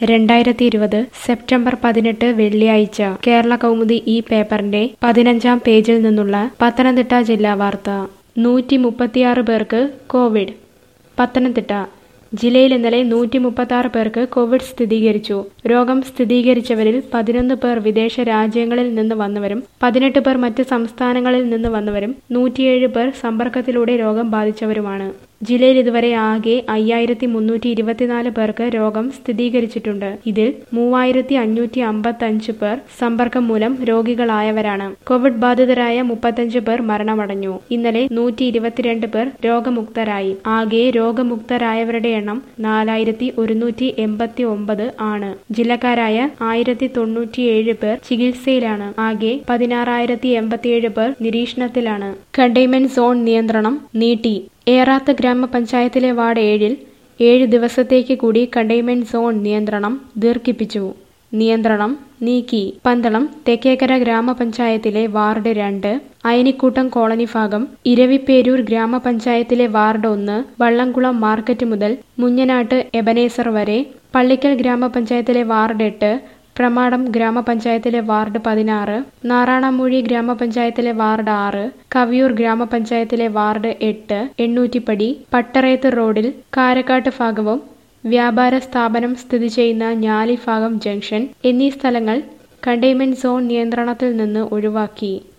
രണ്ടായിരത്തി ഇരുപത് സെപ്റ്റംബർ പതിനെട്ട് വെള്ളിയാഴ്ച കേരള കൗമുദി ഈ പേപ്പറിന്റെ പതിനഞ്ചാം പേജിൽ നിന്നുള്ള പത്തനംതിട്ട ജില്ലാ വാർത്ത നൂറ്റി മുപ്പത്തിയാറ് പേർക്ക് കോവിഡ് പത്തനംതിട്ട ജില്ലയിൽ ഇന്നലെ നൂറ്റി മുപ്പത്തി ആറ് പേർക്ക് കോവിഡ് സ്ഥിരീകരിച്ചു രോഗം സ്ഥിരീകരിച്ചവരിൽ പതിനൊന്ന് പേർ വിദേശ രാജ്യങ്ങളിൽ നിന്ന് വന്നവരും പതിനെട്ട് പേർ മറ്റ് സംസ്ഥാനങ്ങളിൽ നിന്ന് വന്നവരും നൂറ്റിയേഴ് പേർ സമ്പർക്കത്തിലൂടെ രോഗം ബാധിച്ചവരുമാണ് ജില്ലയിൽ ഇതുവരെ ആകെ അയ്യായിരത്തി മുന്നൂറ്റി ഇരുപത്തിനാല് പേർക്ക് രോഗം സ്ഥിരീകരിച്ചിട്ടുണ്ട് ഇതിൽ മൂവായിരത്തി അഞ്ഞൂറ്റി അമ്പത്തി അഞ്ച് പേർ സമ്പർക്കം മൂലം രോഗികളായവരാണ് കോവിഡ് ബാധിതരായ മുപ്പത്തഞ്ച് പേർ മരണമടഞ്ഞു ഇന്നലെ നൂറ്റി ഇരുപത്തിരണ്ട് പേർ രോഗമുക്തരായി ആകെ രോഗമുക്തരായവരുടെ എണ്ണം നാലായിരത്തി ഒരുന്നൂറ്റി എൺപത്തി ഒമ്പത് ആണ് ജില്ലക്കാരായ ആയിരത്തി തൊണ്ണൂറ്റിയേഴ് പേർ ചികിത്സയിലാണ് ആകെ പതിനാറായിരത്തി എൺപത്തിയേഴ് പേർ നിരീക്ഷണത്തിലാണ് കണ്ടെയ്ൻമെന്റ് സോൺ നിയന്ത്രണം നീട്ടി ഏറാത്ത് ഗ്രാമപഞ്ചായത്തിലെ വാർഡ് ഏഴിൽ ഏഴ് ദിവസത്തേക്ക് കൂടി കണ്ടെയ്ൻമെന്റ് സോൺ നിയന്ത്രണം ദീർഘിപ്പിച്ചു നിയന്ത്രണം നീക്കി പന്തളം തെക്കേക്കര ഗ്രാമപഞ്ചായത്തിലെ വാർഡ് രണ്ട് അയനിക്കൂട്ടം കോളനി ഭാഗം ഇരവിപ്പേരൂർ ഗ്രാമപഞ്ചായത്തിലെ വാർഡ് ഒന്ന് വള്ളംകുളം മാർക്കറ്റ് മുതൽ മുഞ്ഞനാട്ട് എബനേസർ വരെ പള്ളിക്കൽ ഗ്രാമപഞ്ചായത്തിലെ വാർഡ് എട്ട് പ്രമാടം ഗ്രാമപഞ്ചായത്തിലെ വാർഡ് പതിനാറ് നാറാണമൂഴി ഗ്രാമപഞ്ചായത്തിലെ വാർഡ് ആറ് കവിയൂർ ഗ്രാമപഞ്ചായത്തിലെ വാർഡ് എട്ട് എണ്ണൂറ്റിപ്പടി പട്ടറേത്ത് റോഡിൽ കാരക്കാട്ട് ഭാഗവും വ്യാപാര സ്ഥാപനം സ്ഥിതി ചെയ്യുന്ന ഞാലിഭാഗം ജംഗ്ഷൻ എന്നീ സ്ഥലങ്ങൾ കണ്ടെയ്ൻമെന്റ് സോൺ നിയന്ത്രണത്തിൽ നിന്ന് ഒഴിവാക്കി